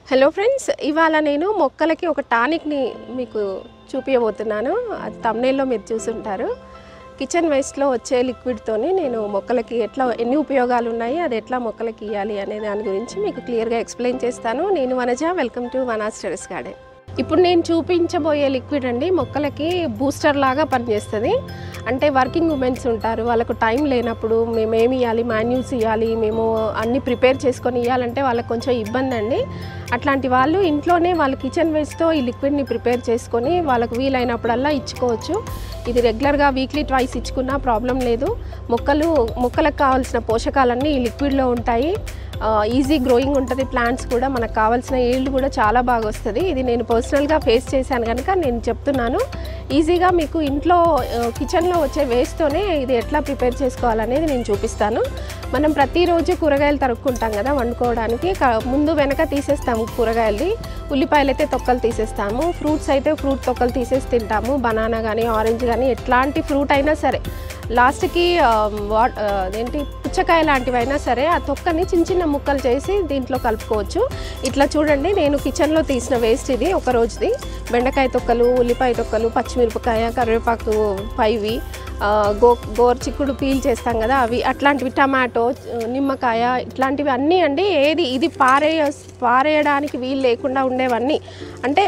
hello friends ఇవాళ నేను మొక్కలకి ఒక టానిక్ని మీకు చూపించబోతున్నాను అది తమ్నేల్లో మీరు చూసుంటారు కిచెన్ వేస్ట్లో వచ్చే లిక్విడ్తోని నేను మొక్కలకి ఎట్లా ఎన్ని ఉపయోగాలు ఉన్నాయి అది ఎట్లా మొక్కలకి ఇవ్వాలి అనే దాని గురించి మీకు క్లియర్గా ఎక్స్ప్లెయిన్ చేస్తాను నేను వనజ వెల్కమ్ టు వనాస్ టెరెస్ గార్డెన్ ఇప్పుడు నేను చూపించబోయే లిక్విడ్ అండి మొక్కలకి బూస్టర్ లాగా పనిచేస్తుంది అంటే వర్కింగ్ ఉమెన్స్ ఉంటారు వాళ్ళకు టైం లేనప్పుడు మేము ఏమి ఇవ్వాలి మాన్యూల్స్ ఇవ్వాలి మేము అన్ని ప్రిపేర్ చేసుకొని ఇవ్వాలంటే వాళ్ళకి కొంచెం ఇబ్బంది అండి అట్లాంటి వాళ్ళు ఇంట్లోనే వాళ్ళ కిచెన్ వేస్ట్తో ఈ లిక్విడ్ని ప్రిపేర్ చేసుకొని వాళ్ళకు వీలైనప్పుడల్లా ఇచ్చుకోవచ్చు ఇది రెగ్యులర్గా వీక్లీ ట్వైస్ ఇచ్చుకున్నా ప్రాబ్లం లేదు మొక్కలు మొక్కలకు కావాల్సిన పోషకాలన్నీ ఈ లిక్విడ్లో ఉంటాయి ఈజీ గ్రోయింగ్ ఉంటుంది ప్లాంట్స్ కూడా మనకు కావాల్సిన ఈల్డ్ కూడా చాలా బాగా వస్తుంది ఇది నేను పర్సనల్గా ఫేస్ చేశాను కనుక నేను చెప్తున్నాను ఈజీగా మీకు ఇంట్లో కిచెన్లో వచ్చే వేస్ట్తోనే ఇది ఎట్లా ప్రిపేర్ చేసుకోవాలనేది నేను చూపిస్తాను మనం ప్రతిరోజు కూరగాయలు తరుక్కుంటాం కదా వండుకోవడానికి క- ముందు వెనక తీసేస్తాము కూరగాయలది ఉల్లిపాయలు అయితే తొక్కలు తీసేస్తాము ఫ్రూట్స్ అయితే ఫ్రూట్ తొక్కలు తీసేసి తింటాము బనానా కానీ ఆరెంజ్ కానీ ఎట్లాంటి ఫ్రూట్ అయినా సరే లాస్ట్కి వాట్ అదేంటి పుచ్చకాయ లాంటివైనా సరే ఆ తొక్కని చిన్న చిన్న ముక్కలు చేసి దీంట్లో కలుపుకోవచ్చు ఇట్లా చూడండి నేను కిచెన్లో తీసిన వేస్ట్ ఇది ఒక రోజుది బెండకాయ తొక్కలు ఉల్లిపాయ తొక్కలు పచ్చిమిరపకాయ కరివేపాకు పైవి ఆ, గో గోర్ చిక్కుడు పీల్ చేస్తాం కదా అవి అట్లాంటివి టమాటో నిమ్మకాయ ఇట్లాంటివి అన్నీ అండి ఏది ఇది పారేయ పారేయడానికి వీలు లేకుండా ఉండేవన్నీ అంటే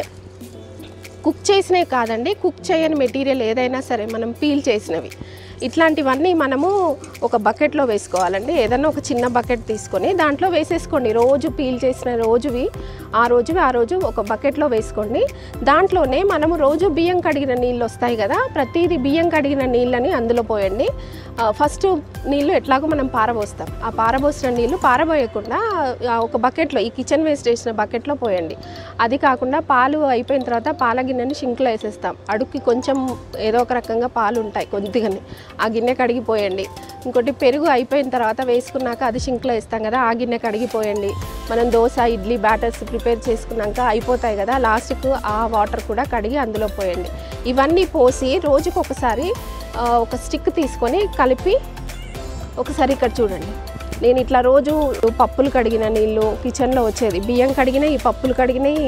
కుక్ చేసినవి కాదండి కుక్ చేయని మెటీరియల్ ఏదైనా సరే మనం పీల్ చేసినవి ఇట్లాంటివన్నీ మనము ఒక బకెట్లో వేసుకోవాలండి ఏదైనా ఒక చిన్న బకెట్ తీసుకొని దాంట్లో వేసేసుకోండి రోజు పీల్ చేసిన రోజువి ఆ రోజువి ఆ రోజు ఒక బకెట్లో వేసుకోండి దాంట్లోనే మనము రోజు బియ్యం కడిగిన నీళ్ళు వస్తాయి కదా ప్రతిదీ బియ్యం కడిగిన నీళ్ళని అందులో పోయండి ఆ, ఫస్ట్ నీళ్ళు ఎట్లాగో మనం పారబోస్తాం ఆ పారబోసిన నీళ్ళు పారబోయకుండా ఆ, ఒక బకెట్లో ఈ కిచెన్ వేస్ట్ వేసిన బకెట్లో పోయండి అది కాకుండా పాలు అయిపోయిన తర్వాత పాల గిన్నెని షింక్లో వేసేస్తాం అడుక్కి కొంచెం ఏదో ఒక రకంగా పాలు ఉంటాయి కొద్దిగానే ఆ గిన్నె కడిగిపోయండి ఇంకోటి పెరుగు అయిపోయిన తర్వాత వేసుకున్నాక అది షింక్లో వేస్తాం కదా ఆ గిన్నె కడిగిపోయండి మనం దోశ ఇడ్లీ బ్యాటర్స్ ప్రిపేర్ చేసుకున్నాక అయిపోతాయి కదా లాస్ట్కు ఆ వాటర్ కూడా కడిగి అందులో పోయండి ఇవన్నీ పోసి రోజుకు ఒకసారి ఆ, ఒక స్టిక్ తీసుకొని కలిపి ఒకసారి ఇక్కడ చూడండి నేను ఇట్లా రోజు పప్పులు కడిగిన నీళ్ళు కిచెన్లో వచ్చేది బియ్యం కడిగిన ఈ పప్పులు కడిగినవి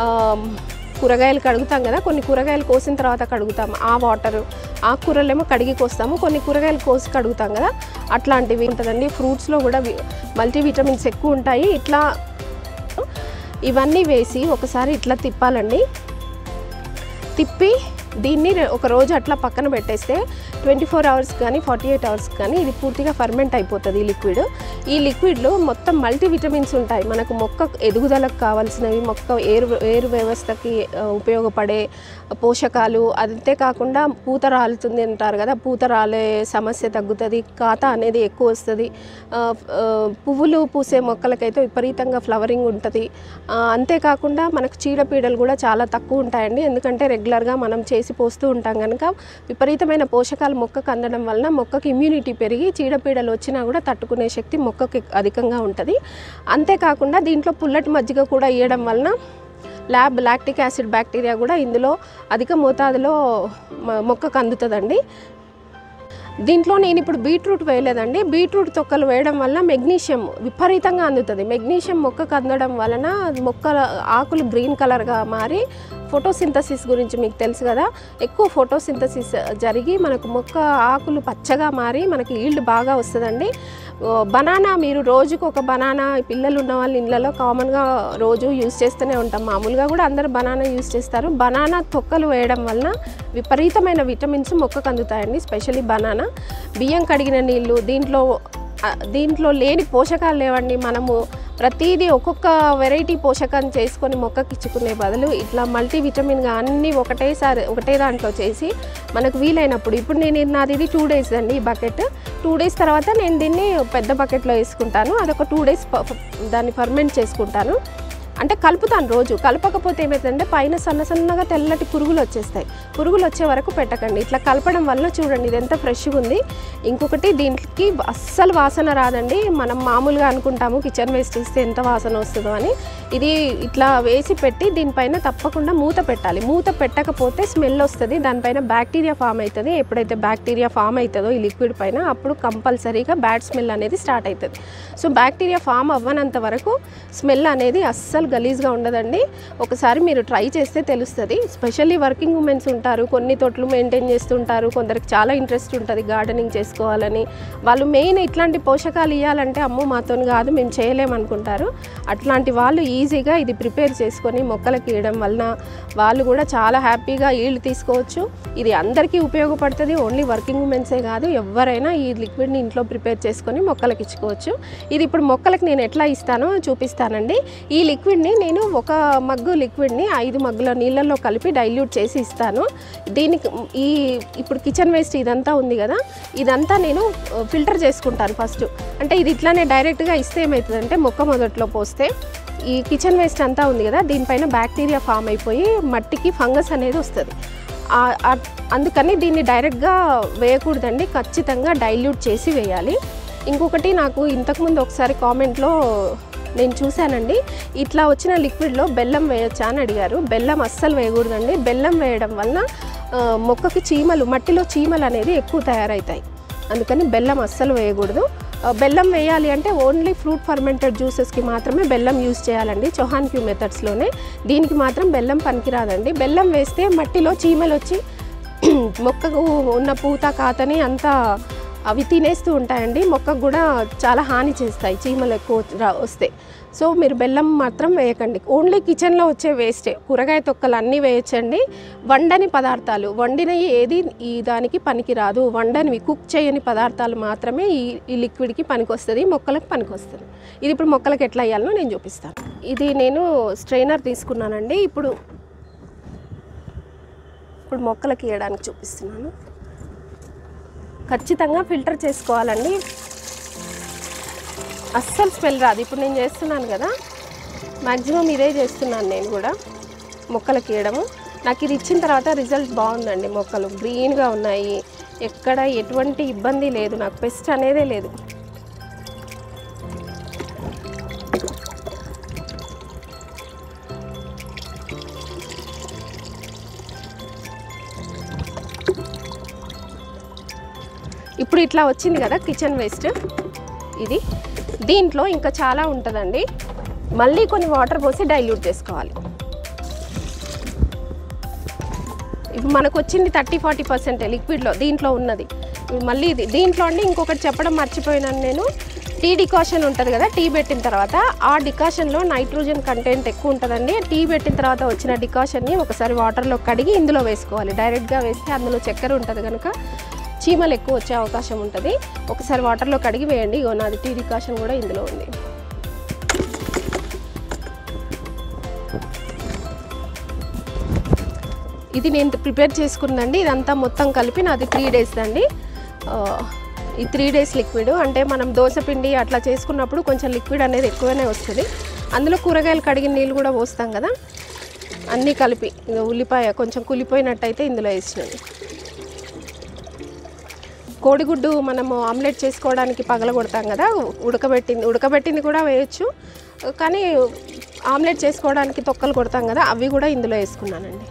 కూరగాయలు కడుగుతాం కదా కొన్ని కూరగాయలు కోసిన తర్వాత కడుగుతాం ఆ వాటర్ ఆకుకూరలేమో కడిగి కోస్తాము కొన్ని కూరగాయలు కోసి కడుగుతాం కదా అట్లాంటివి ఉంటుందండి ఫ్రూట్స్లో కూడా మల్టీవిటమిన్స్ ఎక్కువ ఉంటాయి ఇట్లా ఇవన్నీ వేసి ఒకసారి ఇట్లా తిప్పాలండి తిప్పి దీన్ని రె- ఒక రోజు అట్లా పక్కన పెట్టేస్తే ట్వంటీ ఫోర్ అవర్స్ కానీ ఫార్టీ ఎయిట్ అవర్స్ కానీ ఇది పూర్తిగా ఫర్మెంట్ అయిపోతుంది ఈ లిక్విడ్ ఈ లిక్విడ్లో మొత్తం మల్టీ విటమిన్స్ ఉంటాయి మనకు మొక్క ఎదుగుదలకు కావాల్సినవి మొక్క ఏరు ఏరు వ్యవస్థకి ఆ, ఉపయోగపడే పోషకాలు అంతే కాకుండా పూత రాలుతుంది అంటారు కదా పూత రాలే సమస్య తగ్గుతుంది కాత అనేది ఎక్కువ వస్తుంది ఆ, ఆ, పువ్వులు పూసే మొక్కలకైతే విపరీతంగా ఫ్లవరింగ్ ఉంటుంది ఆ, అంతేకాకుండా మనకు చీడపీడలు కూడా చాలా తక్కువ ఉంటాయండి ఎందుకంటే రెగ్యులర్గా మనం చేసి పోస్తూ ఉంటాం కనుక విపరీతమైన పోషకాలు మొక్కకు అందడం వలన మొక్కకి ఇమ్యూనిటీ పెరిగి చీడపీడలు వచ్చినా కూడా తట్టుకునే శక్తి మొక్కకి అధికంగా ఉంటుంది అంతేకాకుండా దీంట్లో పుల్లటి మజ్జిగ కూడా ఇవ్వడం వలన ల్యాబ్ లాక్టిక్ యాసిడ్ బ్యాక్టీరియా కూడా ఇందులో అధిక మోతాదులో మ- మొక్కకు అందుతుందండి దీంట్లో నేను ఇప్పుడు బీట్రూట్ వేయలేదండి బీట్రూట్ తొక్కలు వేయడం వల్ల మెగ్నీషియం విపరీతంగా అందుతుంది మెగ్నీషియం మొక్కకు అందడం వలన మొక్కల ఆకులు గ్రీన్ కలర్గా మారి ఫోటోసింథసిస్ గురించి మీకు తెలుసు కదా ఎక్కువ ఫోటోసింథసిస్ జరిగి మనకు మొక్క ఆకులు పచ్చగా మారి మనకి ఈల్డ్ బాగా వస్తుందండి ఓ, బనానా మీరు రోజుకు ఒక బనానా పిల్లలు ఉన్న వాళ్ళ ఇళ్ళలో కామన్గా రోజు యూజ్ చేస్తూనే ఉంటాం మామూలుగా కూడా అందరు బనానా యూజ్ చేస్తారు బనానా తొక్కలు వేయడం వలన విపరీతమైన విటమిన్స్ మొక్కకు అందుతాయండి స్పెషల్లీ బనానా బియ్యం కడిగిన నీళ్ళు దీంట్లో ఆ, దీంట్లో లేని పోషకాలు లేవండి మనము ప్రతిదీ ఒక్కొక్క వెరైటీ పోషకాన్ని చేసుకొని మొక్కకి ఇచ్చుకునే బదులు ఇట్లా మల్టీ విటమిన్గా అన్నీ ఒకటేసారి ఒకటే దాంట్లో చేసి మనకు వీలైనప్పుడు ఇప్పుడు నేను నాది ఇది టూ డేస్ అండి ఈ బకెట్ టూ డేస్ తర్వాత నేను దీన్ని పెద్ద బకెట్లో వేసుకుంటాను అదొక టూ డేస్ దాన్ని ఫర్మెంట్ చేసుకుంటాను అంటే కలుపుతాను రోజు కలపకపోతే ఏమవుతుందంటే పైన సన్న సన్నగా తెల్లటి పురుగులు వచ్చేస్తాయి పురుగులు వచ్చే వరకు పెట్టకండి ఇట్లా కలపడం వల్ల చూడండి ఇది ఎంత ఫ్రెష్గా ఉంది ఇంకొకటి దీనికి అస్సలు వాసన రాదండి మనం మామూలుగా అనుకుంటాము కిచెన్ వేస్ట్ ఇస్తే ఎంత వాసన వస్తుందో అని ఇది ఇట్లా వేసి పెట్టి దీనిపైన తప్పకుండా మూత పెట్టాలి మూత పెట్టకపోతే స్మెల్ వస్తుంది దానిపైన బ్యాక్టీరియా ఫామ్ అవుతుంది ఎప్పుడైతే బ్యాక్టీరియా ఫామ్ అవుతుందో ఈ లిక్విడ్ పైన అప్పుడు కంపల్సరీగా బ్యాడ్ స్మెల్ అనేది స్టార్ట్ అవుతుంది సో బ్యాక్టీరియా ఫామ్ అవ్వనంత వరకు స్మెల్ అనేది అస్సలు గలీజ్గా ఉండదండి ఒకసారి మీరు ట్రై చేస్తే తెలుస్తుంది స్పెషల్లీ వర్కింగ్ ఉమెన్స్ ఉంటారు కొన్ని తొట్లు మెయింటైన్ చేస్తుంటారు కొందరికి చాలా ఇంట్రెస్ట్ ఉంటుంది గార్డెనింగ్ చేసుకోవాలని వాళ్ళు మెయిన్ ఇట్లాంటి పోషకాలు ఇవ్వాలంటే అమ్మో మాతో కాదు మేము చేయలేమనుకుంటారు అట్లాంటి వాళ్ళు ఈజీగా ఇది ప్రిపేర్ చేసుకొని మొక్కలకి ఇవ్వడం వలన వాళ్ళు కూడా చాలా హ్యాపీగా ఈల్డ్ తీసుకోవచ్చు ఇది అందరికీ ఉపయోగపడుతుంది ఓన్లీ వర్కింగ్ ఉమెన్సే కాదు ఎవరైనా ఈ లిక్విడ్ని ఇంట్లో ప్రిపేర్ చేసుకొని మొక్కలకి ఇచ్చుకోవచ్చు ఇది ఇప్పుడు మొక్కలకి నేను ఎట్లా ఇస్తానో చూపిస్తానండి ఈ లిక్విడ్ని నేను ఒక మగ్గు లిక్విడ్ని ఐదు మగ్గుల నీళ్ళల్లో కలిపి డైల్యూట్ చేసి ఇస్తాను దీనికి ఈ ఇప్పుడు కిచెన్ వేస్ట్ ఇదంతా ఉంది కదా ఇదంతా నేను ఫిల్టర్ చేసుకుంటాను ఫస్ట్ అంటే ఇది ఇట్లానే డైరెక్ట్గా ఇస్తే ఏమవుతుందంటే మొక్క మొదట్లో పోస్తే ఈ కిచెన్ వేస్ట్ అంతా ఉంది కదా దీనిపైన బ్యాక్టీరియా ఫామ్ అయిపోయి మట్టికి ఫంగస్ అనేది వస్తుంది ఆ- ఆ- అందుకని దీన్ని డైరెక్ట్గా వేయకూడదండి ఖచ్చితంగా డైల్యూట్ చేసి వేయాలి ఇంకొకటి నాకు ఇంతకుముందు ఒకసారి కామెంట్లో నేను చూశానండి ఇట్లా వచ్చిన లిక్విడ్లో బెల్లం వేయొచ్చా అని అడిగారు బెల్లం అస్సలు వేయకూడదండి బెల్లం వేయడం వలన ఆ, మొక్కకి చీమలు మట్టిలో చీమలు అనేది ఎక్కువ తయారవుతాయి అందుకని బెల్లం అస్సలు వేయకూడదు ఆ, బెల్లం వేయాలి అంటే ఓన్లీ ఫ్రూట్ ఫర్మెంటెడ్ జ్యూసెస్కి మాత్రమే బెల్లం యూస్ చేయాలండి చొహాన్ క్యూ మెథడ్స్లోనే దీనికి మాత్రం బెల్లం పనికిరాదండి బెల్లం వేస్తే మట్టిలో చీమలు వచ్చి మొక్కకు ఉన్న పూత కాతని అంతా అవి తినేస్తూ ఉంటాయండి మొక్కకు కూడా చాలా హాని చేస్తాయి చీమలు ఎక్కువ రా- వస్తే సో మీరు బెల్లం మాత్రం వేయకండి ఓన్లీ కిచెన్లో వచ్చే వేస్టే కూరగాయ తొక్కలు అన్నీ వేయచ్చండి వండని పదార్థాలు వండినవి ఏది ఈ దానికి పనికి రాదు వండనివి కుక్ చేయని పదార్థాలు మాత్రమే ఈ ఈ లిక్విడ్కి పనికొస్తుంది మొక్కలకు పనికొస్తుంది ఇది ఇప్పుడు మొక్కలకు ఎట్లా వేయాలో నేను చూపిస్తాను ఇది నేను స్ట్రైనర్ తీసుకున్నానండి ఇప్పుడు ఇప్పుడు మొక్కలకి వేయడానికి చూపిస్తున్నాను ఖచ్చితంగా ఫిల్టర్ చేసుకోవాలండి అస్సలు స్మెల్ రాదు ఇప్పుడు నేను చేస్తున్నాను కదా మ్యాక్సిమం ఇదే చేస్తున్నాను నేను కూడా మొక్కలకి వేయడము నాకు ఇది ఇచ్చిన తర్వాత రిజల్ట్ బాగుందండి మొక్కలు గ్రీన్గా ఉన్నాయి ఎక్కడ ఎటువంటి ఇబ్బంది లేదు నాకు పెస్ట్ అనేదే లేదు ఇప్పుడు ఇట్లా వచ్చింది కదా కిచెన్ వేస్ట్ ఇది దీంట్లో ఇంకా చాలా ఉంటుందండి మళ్ళీ కొన్ని వాటర్ పోసి డైల్యూట్ చేసుకోవాలి ఇప్పుడు మనకు వచ్చింది థర్టీ ఫార్టీ పర్సెంట్ లిక్విడ్లో దీంట్లో ఉన్నది ఇప్పుడు మళ్ళీ ఇది దీంట్లో అండి ఇంకొకటి చెప్పడం మర్చిపోయినాను నేను టీ డికాషన్ ఉంటుంది కదా టీ పెట్టిన తర్వాత ఆ డికాషన్లో నైట్రోజన్ కంటెంట్ ఎక్కువ ఉంటుందండి టీ పెట్టిన తర్వాత వచ్చిన డికాషన్ని ఒకసారి వాటర్లో కడిగి ఇందులో వేసుకోవాలి డైరెక్ట్గా వేస్తే అందులో చక్కెర ఉంటుంది కనుక చీమలు ఎక్కువ వచ్చే అవకాశం ఉంటుంది ఒకసారి వాటర్లో కడిగి వేయండి ఇగో నాది టీ డికాషన్ కూడా ఇందులో ఉంది ఇది నేను ప్రిపేర్ చేసుకుందండి ఇదంతా మొత్తం కలిపి నాది త్రీ డేస్ అండి ఆ, ఈ త్రీ డేస్ లిక్విడ్ అంటే మనం దోశ పిండి అట్లా చేసుకున్నప్పుడు కొంచెం లిక్విడ్ అనేది ఎక్కువనే వస్తుంది అందులో కూరగాయలు కడిగిన నీళ్ళు కూడా పోస్తాం కదా అన్నీ కలిపి ఇక ఉల్లిపాయ కొంచెం కులిపోయినట్టయితే ఇందులో వేసినాను కోడిగుడ్డు మనము ఆమ్లెట్ చేసుకోవడానికి పగలగొడతాం కదా ఉడకబెట్టింది ఉడకబెట్టింది కూడా వేయచ్చు కానీ ఆమ్లెట్ చేసుకోవడానికి తొక్కలు కొడతాం కదా అవి కూడా ఇందులో వేసుకున్నానండి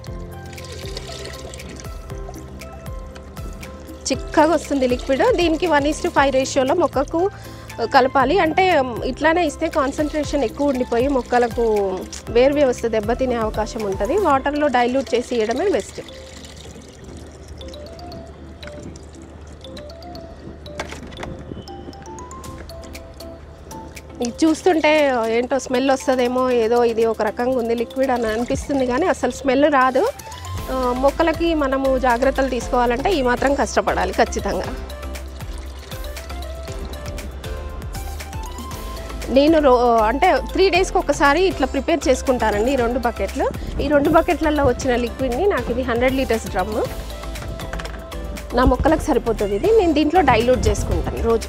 చిక్కగా వస్తుంది లిక్విడ్ దీనికి వన్ ఈస్ టు ఫైవ్ రేషియోలో మొక్కకు కలపాలి అంటే ఇట్లానే ఇస్తే కాన్సన్ట్రేషన్ ఎక్కువ ఉండిపోయి మొక్కలకు వేరు వ్యవస్థ దెబ్బతినే అవకాశం ఉంటుంది వాటర్లో డైల్యూట్ చేసి ఇవ్వడమే బెస్ట్ ఇది చూస్తుంటే ఏంటో స్మెల్ వస్తుందేమో ఏదో ఇది ఒక రకంగా ఉంది లిక్విడ్ అని అనిపిస్తుంది కానీ అసలు స్మెల్ రాదు ఆ, మొక్కలకి మనము జాగ్రత్తలు తీసుకోవాలంటే ఈ మాత్రం కష్టపడాలి ఖచ్చితంగా నేను రో అంటే త్రీ డేస్కి ఒకసారి ఇట్లా ప్రిపేర్ చేసుకుంటానండి ఈ రెండు బకెట్లు ఈ రెండు బకెట్లలో వచ్చిన లిక్విడ్ని నాకు ఇది హండ్రెడ్ లీటర్స్ డ్రమ్ నా మొక్కలకు సరిపోతుంది ఇది నేను దీంట్లో డైల్యూట్ చేసుకుంటాను రోజు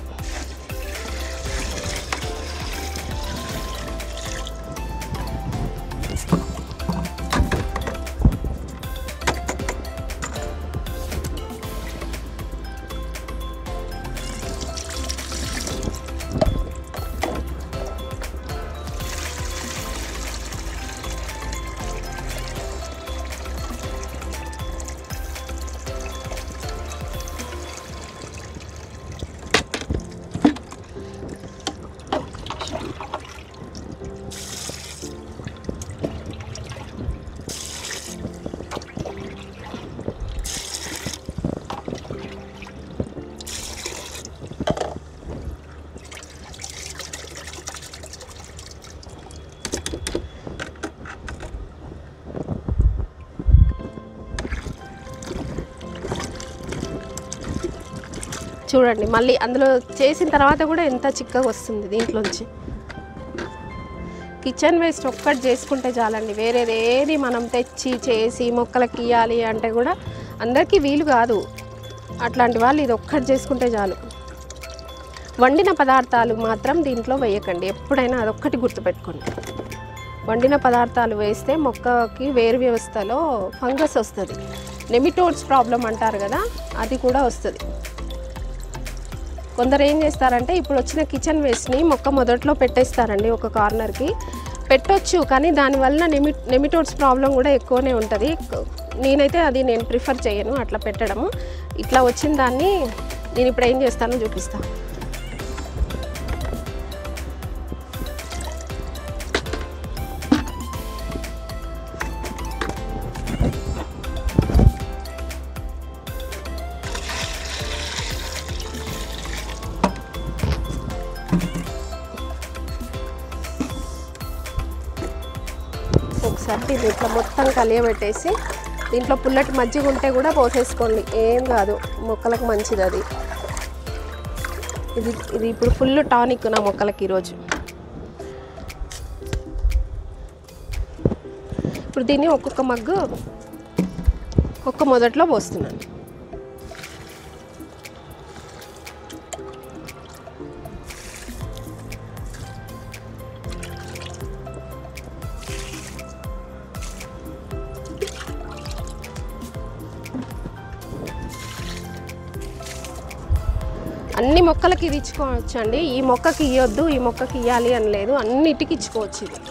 చూడండి మళ్ళీ అందులో చేసిన తర్వాత కూడా ఎంత చిక్కగా వస్తుంది దీంట్లోంచి కిచెన్ వేస్ట్ ఒక్కటి చేసుకుంటే చాలండి వేరేది ఏది మనం తెచ్చి చేసి మొక్కలకి ఇవ్వాలి అంటే కూడా అందరికీ వీలు కాదు అట్లాంటి వాళ్ళు ఇది ఒక్కటి చేసుకుంటే చాలు వండిన పదార్థాలు మాత్రం దీంట్లో వేయకండి ఎప్పుడైనా అదొక్కటి గుర్తుపెట్టుకోండి వండిన పదార్థాలు వేస్తే మొక్కకి వేరు వ్యవస్థలో ఫంగస్ వస్తుంది నెమిటోడ్స్ ప్రాబ్లం అంటారు కదా అది కూడా వస్తుంది కొందరు ఏం చేస్తారంటే ఇప్పుడు వచ్చిన కిచెన్ వేస్ట్ని మొక్క మొదట్లో పెట్టేస్తారండి ఒక కార్నర్కి పెట్టొచ్చు కానీ దానివల్ల నెమి నెమిటోడ్స్ ప్రాబ్లం కూడా ఎక్కువనే ఉంటుంది నేనైతే అది నేను ప్రిఫర్ చేయను అట్లా పెట్టడము ఇట్లా వచ్చిన దాన్ని నేను ఇప్పుడు ఏం చేస్తానో చూపిస్తాను ఒకసారి దీన్ని ఇట్లా మొత్తం కలియబెట్టేసి దీంట్లో పుల్లటి మజ్జిగ ఉంటే కూడా పోసేసుకోండి ఏం కాదు మొక్కలకు మంచిది అది ఇది ఇది ఇప్పుడు ఫుల్ టానిక్ నా మొక్కలకి ఈరోజు ఇప్పుడు దీన్ని ఒక్కొక్క మగ్గు ఒక్క మొదట్లో పోస్తున్నాను అన్ని మొక్కలకి ఇది ఇచ్చుకోవచ్చు అండి ఈ మొక్కకి ఇవ్వద్దు ఈ మొక్కకి ఇవ్వాలి అని లేదు అన్నిటికి ఇచ్చుకోవచ్చు ఇది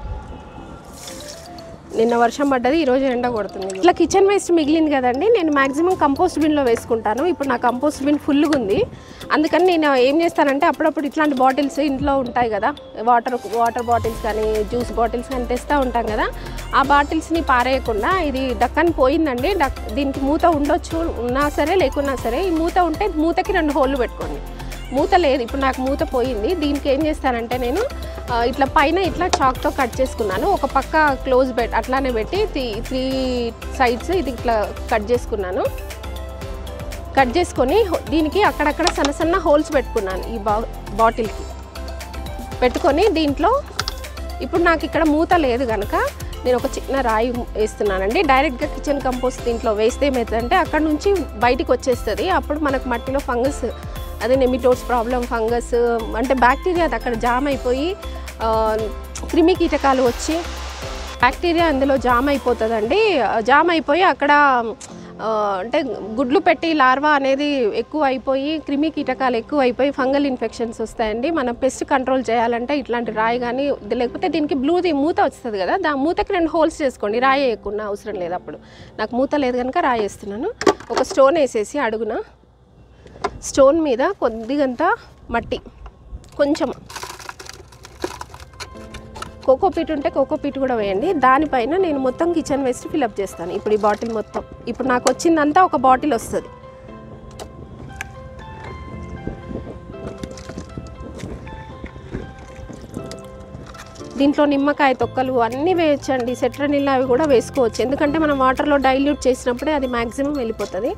నిన్న వర్షం పడ్డది ఈరోజు ఎండ కొడుతుంది ఇట్లా కిచెన్ వేస్ట్ మిగిలింది కదండి నేను మాక్సిమం కంపోస్ట్ బిన్లో వేసుకుంటాను ఇప్పుడు నా కంపోస్ట్ బిన్ ఫుల్గా ఉంది అందుకని నేను ఏం చేస్తానంటే అప్పుడప్పుడు ఇట్లాంటి బాటిల్స్ ఇంట్లో ఉంటాయి కదా వాటర్ వాటర్ బాటిల్స్ కానీ జ్యూస్ బాటిల్స్ కానీ తెస్తూ ఉంటాం కదా ఆ బాటిల్స్ని పారేయకుండా ఇది డక్కని పోయిందండి డక్ దీనికి మూత ఉండొచ్చు ఉన్నా సరే లేకున్నా సరే ఈ మూత ఉంటే మూతకి రెండు హోళ్ళు పెట్టుకోండి మూత లేదు ఇప్పుడు నాకు మూత పోయింది దీనికి ఏం చేస్తానంటే నేను ఆ, ఇట్లా పైన ఇట్లా చాక్తో కట్ చేసుకున్నాను ఒక పక్క క్లోజ్ బెట్ అట్లానే పెట్టి త్రీ త్రీ సైడ్స్ ఇది ఇట్లా కట్ చేసుకున్నాను కట్ చేసుకొని హో- దీనికి అక్కడక్కడ సన్న సన్న హోల్స్ పెట్టుకున్నాను ఈ బా బాటిల్కి పెట్టుకొని దీంట్లో ఇప్పుడు నాకు ఇక్కడ మూత లేదు కనుక నేను ఒక చిన్న రాయి వేస్తున్నానండి డైరెక్ట్గా కిచెన్ కంపోస్ట్ దీంట్లో వేస్తే ఏమవుతుందంటే అక్కడ నుంచి బయటికి వచ్చేస్తుంది అప్పుడు మనకు మట్టిలో ఫంగస్ అదే నెమిటోడ్స్ ప్రాబ్లం ఫంగస్ అంటే బ్యాక్టీరియా అది అక్కడ జామ్ అయిపోయి ఆ, క్రిమి కీటకాలు వచ్చి బ్యాక్టీరియా అందులో జామ్ అయిపోతుందండి ఆ, జామ్ అయిపోయి అక్కడ ఆ, అంటే గుడ్లు పెట్టి లార్వా అనేది ఎక్కువ అయిపోయి క్రిమి కీటకాలు ఎక్కువ అయిపోయి ఫంగల్ ఇన్ఫెక్షన్స్ వస్తాయండి మనం పెస్ట్ కంట్రోల్ చేయాలంటే ఇట్లాంటి రాయి కానీ లేకపోతే దీనికి బ్లూది మూత వస్తుంది కదా దా మూతకి రెండు హోల్స్ చేసుకోండి రాయి వేయకుండా అవసరం లేదు అప్పుడు నాకు మూత లేదు కనుక రాయి వేస్తున్నాను ఒక స్టోన్ వేసేసి అడుగున స్టోన్ మీద కొద్దిగంత మట్టి కొంచెం కోకోపీట్ ఉంటే కోకోపీట్ కూడా వేయండి దానిపైన నేను మొత్తం కిచెన్ వేస్ట్ ఫిలప్ చేస్తాను ఇప్పుడు ఈ బాటిల్ మొత్తం ఇప్పుడు నాకు వచ్చిందంతా ఒక బాటిల్ వస్తుంది దీంట్లో నిమ్మకాయ తొక్కలు అన్నీ వేయచ్చండి సెట్రనిల్ అవి కూడా వేసుకోవచ్చు ఎందుకంటే మనం వాటర్లో డైల్యూట్ చేసినప్పుడే అది మ్యాక్సిమం వెళ్ళిపోతుంది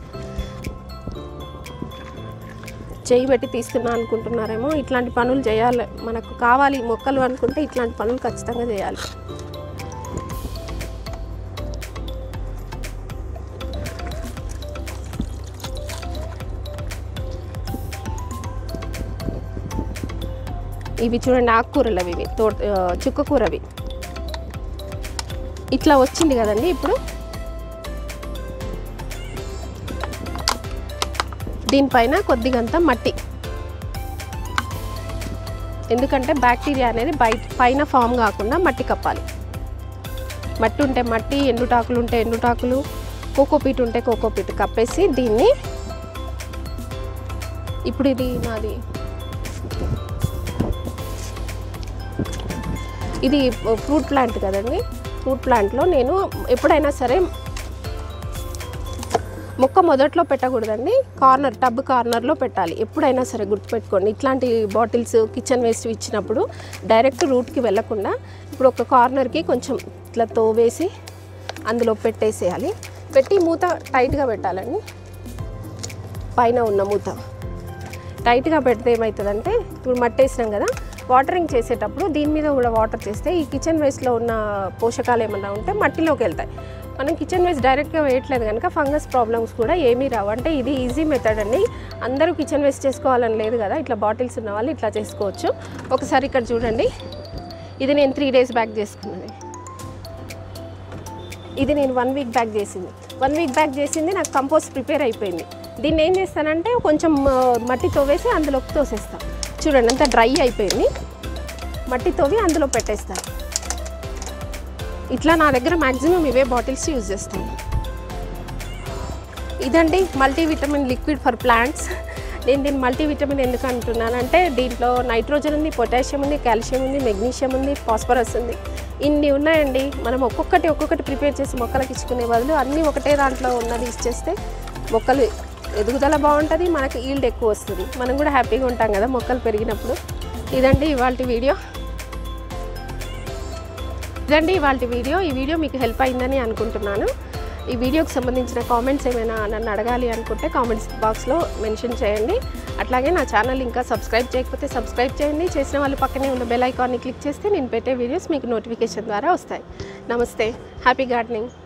చేయి పెట్టి తీస్తున్నా అనుకుంటున్నారేమో ఇట్లాంటి పనులు చేయాలి మనకు కావాలి మొక్కలు అనుకుంటే ఇట్లాంటి పనులు ఖచ్చితంగా చేయాలి ఇవి చూడండి ఆకుకూరలు అవి ఇవి తో చుక్కకూరవి ఇట్లా వచ్చింది కదండి ఇప్పుడు దీనిపైన కొద్దిగంత మట్టి ఎందుకంటే బ్యాక్టీరియా అనేది బయట పైన ఫామ్ కాకుండా మట్టి కప్పాలి మట్టి ఉంటే మట్టి ఎండుటాకులు ఉంటే ఎండుటాకులు కోకోపీట్ ఉంటే కోకోపీట్ కప్పేసి దీన్ని ఇప్పుడు ఇది నాది ఇది ఫ్రూట్ ప్లాంట్ కదండి ఫ్రూట్ ప్లాంట్లో నేను ఎప్పుడైనా సరే మొక్క మొదట్లో పెట్టకూడదండి కార్నర్ టబ్ కార్నర్లో పెట్టాలి ఎప్పుడైనా సరే గుర్తుపెట్టుకోండి ఇట్లాంటి బాటిల్స్ కిచెన్ వేస్ట్ ఇచ్చినప్పుడు డైరెక్ట్ రూట్కి వెళ్ళకుండా ఇప్పుడు ఒక కార్నర్కి కొంచెం ఇట్లా తోవేసి అందులో పెట్టేసేయాలి పెట్టి మూత టైట్గా పెట్టాలండి పైన ఉన్న మూత టైట్గా పెడితే ఏమవుతుందంటే ఇప్పుడు మట్టి వేసినాం కదా వాటరింగ్ చేసేటప్పుడు దీని మీద కూడా వాటర్ చేస్తే ఈ కిచెన్ వేస్ట్లో ఉన్న పోషకాలు ఏమన్నా ఉంటే మట్టిలోకి వెళ్తాయి మనం కిచెన్ వేస్ట్ డైరెక్ట్గా వేయట్లేదు కనుక ఫంగస్ ప్రాబ్లమ్స్ కూడా ఏమీ రావు అంటే ఇది ఈజీ మెథడ్ అండి అందరూ కిచెన్ వేస్ట్ చేసుకోవాలని లేదు కదా ఇట్లా బాటిల్స్ ఉన్న వాళ్ళు ఇట్లా చేసుకోవచ్చు ఒకసారి ఇక్కడ చూడండి ఇది నేను త్రీ డేస్ బ్యాక్ చేసుకున్నది ఇది నేను వన్ వీక్ బ్యాక్ చేసింది వన్ వీక్ బ్యాక్ చేసింది నాకు కంపోస్ట్ ప్రిపేర్ అయిపోయింది దీన్ని ఏం చేస్తానంటే కొంచెం ఆ, మట్టి తోవేసి అందులోకి తోసేస్తాను చూడండి అంతా డ్రై అయిపోయింది మట్టి తోవి అందులో పెట్టేస్తాను ఇట్లా నా దగ్గర మ్యాక్సిమం ఇవే బాటిల్స్ యూజ్ చేస్తాను ఇదండి మల్టీవిటమిన్ లిక్విడ్ ఫర్ ప్లాంట్స్ నేను దీన్ని మల్టీవిటమిన్ ఎందుకు అంటున్నానంటే దీంట్లో నైట్రోజన్ ఉంది పొటాషియం ఉంది కాల్షియం ఉంది మెగ్నీషియం ఉంది ఫాస్ఫరస్ ఉంది ఇన్ని ఉన్నాయండి మనం ఒక్కొక్కటి ఒక్కొక్కటి ప్రిపేర్ చేసి మొక్కలకు ఇచ్చుకునే బదులు అన్నీ ఒకటే దాంట్లో ఉన్నది ఇచ్చేస్తే మొక్కలు ఎదుగుదల బాగుంటుంది మనకి ఈల్డ్ ఎక్కువ వస్తుంది మనం కూడా హ్యాపీగా ఉంటాం కదా మొక్కలు పెరిగినప్పుడు ఇదండి ఇవాళ వీడియో ఇదండి ఇవాళ వీడియో ఈ వీడియో మీకు హెల్ప్ అయిందని అనుకుంటున్నాను ఈ వీడియోకి సంబంధించిన కామెంట్స్ ఏమైనా నన్ను అడగాలి అనుకుంటే కామెంట్స్ బాక్స్లో మెన్షన్ చేయండి అట్లాగే నా ఛానల్ ఇంకా సబ్స్క్రైబ్ చేయకపోతే సబ్స్క్రైబ్ చేయండి చేసిన వాళ్ళు పక్కనే ఉన్న బెల్ ఐకాన్ని క్లిక్ చేస్తే నేను పెట్టే వీడియోస్ మీకు నోటిఫికేషన్ ద్వారా వస్తాయి నమస్తే హ్యాపీ గార్డెనింగ్